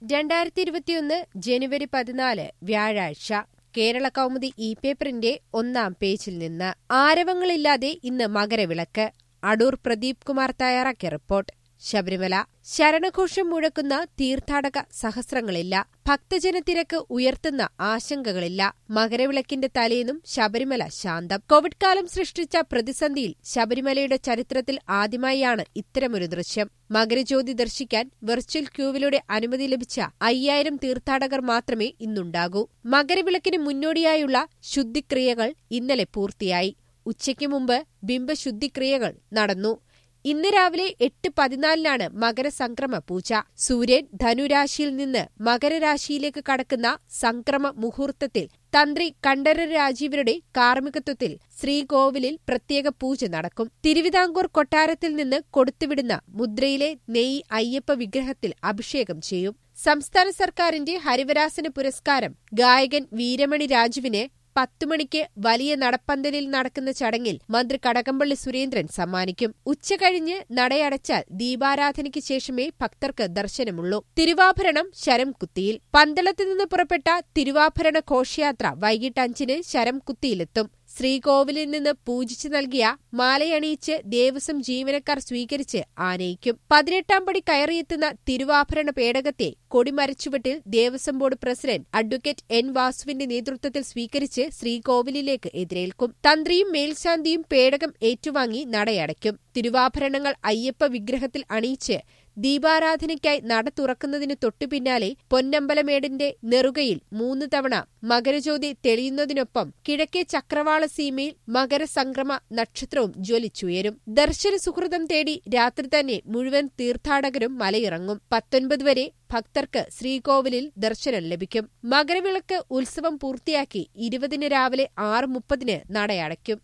രണ്ടായിരത്തി ഇരുപത്തിയൊന്ന് ജനുവരി പതിനാല് വ്യാഴാഴ്ച കേരള കൗമുദി ഇ പേപ്പറിന്റെ ഒന്നാം പേജിൽ നിന്ന് ആരവങ്ങളില്ലാതെ ഇന്ന് മകരവിളക്ക് അടൂർ പ്രദീപ് കുമാർ തയ്യാറാക്കിയ റിപ്പോർട്ട് ശബരിമല ശരണഘോഷം മുഴക്കുന്ന തീർത്ഥാടക സഹസ്രങ്ങളില്ല ഭക്തജനത്തിരക്ക് ഉയർത്തുന്ന ആശങ്കകളില്ല മകരവിളക്കിന്റെ തലേന്നും ശബരിമല ശാന്തം കോവിഡ് കാലം സൃഷ്ടിച്ച പ്രതിസന്ധിയിൽ ശബരിമലയുടെ ചരിത്രത്തിൽ ആദ്യമായാണ് ഇത്തരമൊരു ദൃശ്യം മകരജ്യോതി ദർശിക്കാൻ വെർച്വൽ ക്യൂവിലൂടെ അനുമതി ലഭിച്ച അയ്യായിരം തീർത്ഥാടകർ മാത്രമേ ഇന്നുണ്ടാകൂ മകരവിളക്കിന് മുന്നോടിയായുള്ള ശുദ്ധിക്രിയകൾ ഇന്നലെ പൂർത്തിയായി ഉച്ചയ്ക്ക് മുമ്പ് ബിംബശുദ്ധിക്രിയകൾ നടന്നു ഇന്ന് രാവിലെ എട്ട് പതിനാലിനാണ് മകരസംക്രമ പൂജ സൂര്യൻ ധനുരാശിയിൽ നിന്ന് മകരരാശിയിലേക്ക് കടക്കുന്ന സംക്രമ മുഹൂർത്തത്തിൽ തന്ത്രി കണ്ഠര രാജീവരുടെ കാർമ്മികത്വത്തിൽ ശ്രീകോവിലിൽ പ്രത്യേക പൂജ നടക്കും തിരുവിതാംകൂർ കൊട്ടാരത്തിൽ നിന്ന് കൊടുത്തുവിടുന്ന മുദ്രയിലെ നെയ് അയ്യപ്പ വിഗ്രഹത്തിൽ അഭിഷേകം ചെയ്യും സംസ്ഥാന സർക്കാരിന്റെ ഹരിവരാസന പുരസ്കാരം ഗായകൻ വീരമണി രാജുവിന് പത്തുമണിക്ക് വലിയ നടപ്പന്തലിൽ നടക്കുന്ന ചടങ്ങിൽ മന്ത്രി കടകംപള്ളി സുരേന്ദ്രൻ സമ്മാനിക്കും ഉച്ചകഴിഞ്ഞ് നടയടച്ചാൽ ദീപാരാധനയ്ക്ക് ശേഷമേ ഭക്തർക്ക് ദർശനമുള്ളൂ തിരുവാഭരണം ശരംകുത്തിയിൽ പന്തളത്ത് നിന്ന് പുറപ്പെട്ട തിരുവാഭരണ ഘോഷയാത്ര വൈകിട്ട് അഞ്ചിന് ശരംകുത്തിയിലെത്തും ശ്രീകോവിലിൽ നിന്ന് പൂജിച്ചു നൽകിയ മാലയണിയിച്ച് ദേവസ്വം ജീവനക്കാർ സ്വീകരിച്ച് ആനയിക്കും പതിനെട്ടാം പടി കയറിയെത്തുന്ന തിരുവാഭരണ പേടകത്തെ കൊടിമരച്ചുവട്ടിൽ Devaswom board president advocate N വാസുവിന്റെ നേതൃത്വത്തിൽ സ്വീകരിച്ച് ശ്രീകോവിലിലേക്ക് എതിരേൽക്കും തന്ത്രിയും മേൽശാന്തിയും പേടകം ഏറ്റുവാങ്ങി നടയടയ്ക്കും തിരുവാഭരണങ്ങൾ അയ്യപ്പ വിഗ്രഹത്തിൽ അണിയിച്ച് ദീപാരാധനയ്ക്കായി നട തുറക്കുന്നതിന് തൊട്ടുപിന്നാലെ പൊന്നമ്പലമേടിന്റെ നെറുകയിൽ മൂന്ന് തവണ മകരജ്യോതി തെളിയുന്നതിനൊപ്പം കിഴക്കേ ചക്രവാള സീമയിൽ മകരസംക്രമ നക്ഷത്രവും ജ്വലിച്ചുയരും ദർശന സുഹൃതം തേടി രാത്രി തന്നെ മുഴുവൻ തീർത്ഥാടകരും മലയിറങ്ങും പത്തൊൻപത് വരെ ഭക്തർക്ക് ശ്രീകോവിലിൽ ദർശനം ലഭിക്കും മകരവിളക്ക് ഉത്സവം പൂർത്തിയാക്കി ഇരുപതിന് രാവിലെ ആറ് മുപ്പതിന് നടയടയ്ക്കും